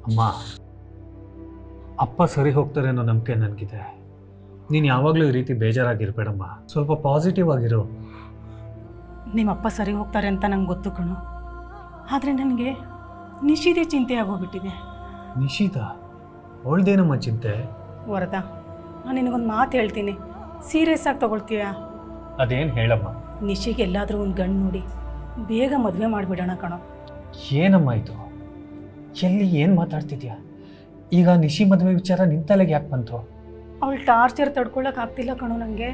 ಅಮ್ಮ ಅಪ್ಪ ಸರಿ ಹೋಗ್ತಾರೆ ಅನ್ನೋ ನಂಬಿಕೆ ನನಗಿದೆ ನೀನು ಯಾವಾಗಲೂ ಈ ರೀತಿ ಬೇಜಾರಾಗಿರ್ಬೇಡಮ್ಮ ಸ್ವಲ್ಪ ಪಾಸಿಟಿವ್ ಆಗಿರು ನಿಮ್ಮಪ್ಪ ಸರಿ ಹೋಗ್ತಾರೆ ಅಂತ ನಂಗೆ ಗೊತ್ತು ಕಣು ಆದರೆ ನನಗೆ ನಿಶಿದೇ ಚಿಂತೆ ಆಗೋಗ್ಬಿಟ್ಟಿದೆ ನಿಶಿತ ಅವಳ್ದೇನಮ್ಮ ಚಿಂತೆ ವರದ ನಾನು ನಿನಗೊಂದು ಮಾತು ಹೇಳ್ತೀನಿ ಸೀರಿಯಸ್ ಆಗಿ ತಗೊಳ್ತೀಯಾ ಅದೇನು ಹೇಳಮ್ಮ ನಿಶಿಗೆ ಎಲ್ಲಾದರೂ ಒಂದು ಗಂಡು ನೋಡಿ ಬೇಗ ಮದುವೆ ಮಾಡಿಬಿಡೋಣ ಕಣೋ ಏನಮ್ಮ ಇದು ಎಲ್ಲಿ ಏನು ಮಾತಾಡ್ತಿದ್ಯಾ ಈಗ ನಿಶಿ ಮದುವೆ ವಿಚಾರ ನಿನ್ ತಲೆಗೆ ಯಾಕೆ ಬಂತು ಅವಳು ಟಾರ್ಚರ್ ತಡ್ಕೊಳಕ್ ಆಗ್ತಿಲ್ಲ ಕಣೋ ನನಗೆ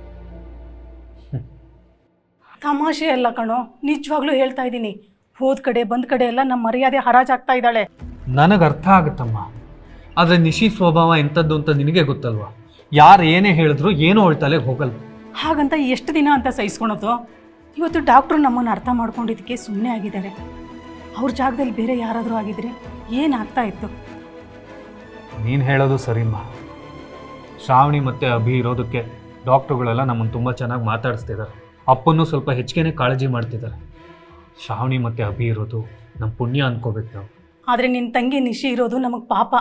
ತಮಾಷೆ ಅಲ್ಲ ಕಣೋ ನಿಜವಾಗ್ಲೂ ಹೇಳ್ತಾ ಇದ್ದೀನಿ ಹೋದ ಕಡೆ ಬಂದ ಕಡೆ ಎಲ್ಲ ನಮ್ಮ ಮರ್ಯಾದೆ ಹರಾಜಾಗ್ತಾ ಇದ್ದಾಳೆ ನನಗೆ ಅರ್ಥ ಆಗುತ್ತಮ್ಮ ಆದರೆ ನಿಶಿ ಸ್ವಭಾವ ಎಂಥದ್ದು ಅಂತ ನಿನಗೆ ಗೊತ್ತಲ್ವಾ ಯಾರು ಏನೇ ಹೇಳಿದ್ರು ಏನೂ ಅವಳ ತಲೆಗೆ ಹೋಗಲ್ಲ ಹಾಗಂತ ಎಷ್ಟು ದಿನ ಅಂತ ಸಹಿಸ್ಕೊಳೋದು ಇವತ್ತು ಡಾಕ್ಟ್ರು ನಮ್ಮನ್ನು ಅರ್ಥ ಮಾಡ್ಕೊಂಡಿದ್ದಕ್ಕೆ ಸುಮ್ಮನೆ ಆಗಿದ್ದಾರೆ ಅವ್ರ ಜಾಗದಲ್ಲಿ ಬೇರೆ ಯಾರಾದರೂ ಆಗಿದ್ರೆ ಏನಾಗ್ತಾ ಇತ್ತು ನೀನು ಹೇಳೋದು ಸರಿಮ್ಮ ಶ್ರಾವಣಿ ಮತ್ತು ಅಭಿ ಇರೋದಕ್ಕೆ ಡಾಕ್ಟ್ರುಗಳೆಲ್ಲ ನಮ್ಮನ್ನು ತುಂಬ ಚೆನ್ನಾಗಿ ಮಾತಾಡಿಸ್ತಿದ್ದಾರೆ ಅಪ್ಪನ್ನು ಸ್ವಲ್ಪ ಹೆಚ್ಚಿಗೆ ಕಾಳಜಿ ಮಾಡ್ತಿದ್ದಾರೆ ಶ್ರಾವಣಿ ಮತ್ತು ಅಭಿ ಇರೋದು ನಮ್ಮ ಪುಣ್ಯ ಅನ್ಕೋಬೇಕು ನಾವು ಆದರೆ ನಿನ್ನ ತಂಗಿ ನಿಶಿ ಇರೋದು ನಮಗೆ ಪಾಪ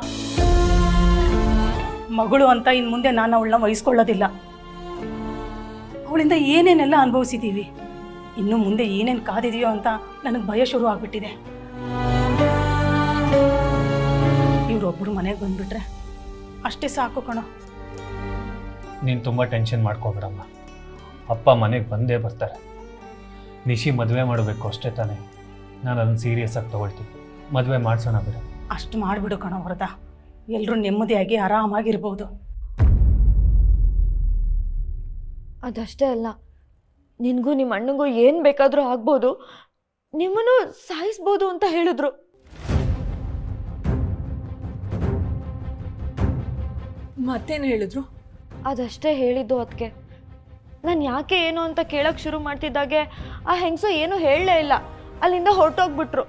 ಮಗಳು ಅಂತ ಇನ್ನು ಮುಂದೆ ನಾನು ಅವಳನ್ನ ವಹಿಸ್ಕೊಳ್ಳೋದಿಲ್ಲ ಅವಳಿಂದ ಏನೇನೆಲ್ಲ ಅನುಭವಿಸಿದ್ದೀವಿ ಇನ್ನು ಮುಂದೆ ಏನೇನು ಕಾದಿದೆಯೋ ಅಂತ ನನಗೆ ಭಯ ಶುರು ಆಗ್ಬಿಟ್ಟಿದೆ ಇವರೊಬ್ಬರು ಮನೆಗೆ ಬಂದ್ಬಿಟ್ರೆ ಅಷ್ಟೇ ಸಾಕು ಕಣೋ ನೀನು ತುಂಬ ಟೆನ್ಷನ್ ಮಾಡ್ಕೋಬೇಡಮ್ಮ ಅಪ್ಪ ಮನೆಗೆ ಬಂದೇ ಬರ್ತಾರೆ ನಿಶಿ ಮದುವೆ ಮಾಡಬೇಕು ಅಷ್ಟೇ ತಾನೇ ನಾನು ಅದನ್ನು ಸೀರಿಯಸ್ ಆಗಿ ತೊಗೊಳ್ತೀನಿ ಮದುವೆ ಮಾಡಿಸೋಣ ಬಿಡು ಅಷ್ಟು ಮಾಡಿಬಿಡು ಕಣೋ ವರದ ಎಲ್ಲರೂ ನೆಮ್ಮದಿಯಾಗಿ ಆರಾಮಾಗಿರ್ಬೋದು ಅದಷ್ಟೇ ಅಲ್ಲ ನಿನಗೂ ನಿಮ್ಮ ಅಣ್ಣಂಗೂ ಏನು ಬೇಕಾದರೂ ಆಗ್ಬೋದು ನಿಮ್ಮನ್ನು ಸಾಯಿಸ್ಬೋದು ಅಂತ ಹೇಳಿದ್ರು ಮತ್ತೇನು ಹೇಳಿದ್ರು ಅದಷ್ಟೇ ಹೇಳಿದ್ದು ಅದಕ್ಕೆ ನಾನು ಯಾಕೆ ಏನು ಅಂತ ಕೇಳಕ್ಕೆ ಶುರು ಮಾಡ್ತಿದ್ದಾಗೆ ಆ ಹೆಂಗಸು ಏನೂ ಹೇಳಲೇ ಇಲ್ಲ ಅಲ್ಲಿಂದ ಹೊರಟೋಗ್ಬಿಟ್ರು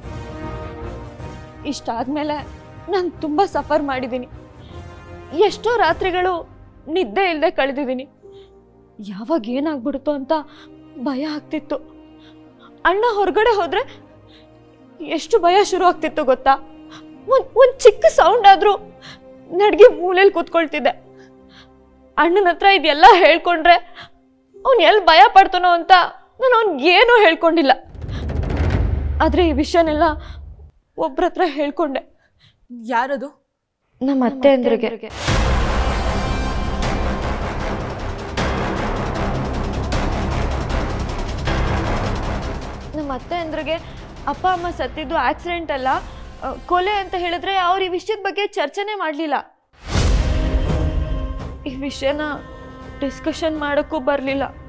ಇಷ್ಟಾದ್ಮೇಲೆ ನಾನು ತುಂಬ ಸಫರ್ ಮಾಡಿದ್ದೀನಿ ಎಷ್ಟೋ ರಾತ್ರಿಗಳು ನಿದ್ದೆ ಇಲ್ಲದೆ ಕಳೆದಿದ್ದೀನಿ ಯಾವಾಗ ಏನಾಗ್ಬಿಡುತ್ತೋ ಅಂತ ಭಯ ಆಗ್ತಿತ್ತು ಅಣ್ಣ ಹೊರಗಡೆ ಹೋದ್ರೆ ಎಷ್ಟು ಭಯ ಶುರು ಆಗ್ತಿತ್ತು ಗೊತ್ತಾ ಒಂದು ಒಂದು ಚಿಕ್ಕ ಸೌಂಡ್ ಆದರೂ ನಡ್ಗೆ ಮೂಲೆಯಲ್ಲಿ ಕೂತ್ಕೊಳ್ತಿದ್ದೆ ಅಣ್ಣನ ಹತ್ರ ಇದೆಲ್ಲ ಹೇಳ್ಕೊಂಡ್ರೆ ಅವ್ನು ಎಲ್ಲಿ ಭಯ ಪಡ್ತಾನೋ ಅಂತ ನಾನು ಅವ್ನಿಗೆ ಏನೂ ಹೇಳ್ಕೊಂಡಿಲ್ಲ ಆದರೆ ಈ ವಿಷಯನೆಲ್ಲ ಒಬ್ರ ಹತ್ರ ಹೇಳ್ಕೊಂಡೆ ಯಾರದು ನಮ್ಮ ಅತ್ತೆ ಅಂದ್ರಿಗೆ ನಮ್ಮ ಅತ್ತೆ ಅಂದ್ರಿಗೆ ಅಪ್ಪ ಅಮ್ಮ ಸತ್ತಿದ್ದು ಆಕ್ಸಿಡೆಂಟ್ ಅಲ್ಲ ಆ, ಕೊಲೆ ಅಂತ ಹೇಳಿದ್ರೆ ಅವ್ರು ಈ ವಿಷಯದ ಬಗ್ಗೆ ಚರ್ಚೆನೇ ಮಾಡಲಿಲ್ಲ ಈ ವಿಷಯನ ಡಿಸ್ಕಷನ್ ಮಾಡೋಕ್ಕೂ ಬರಲಿಲ್ಲ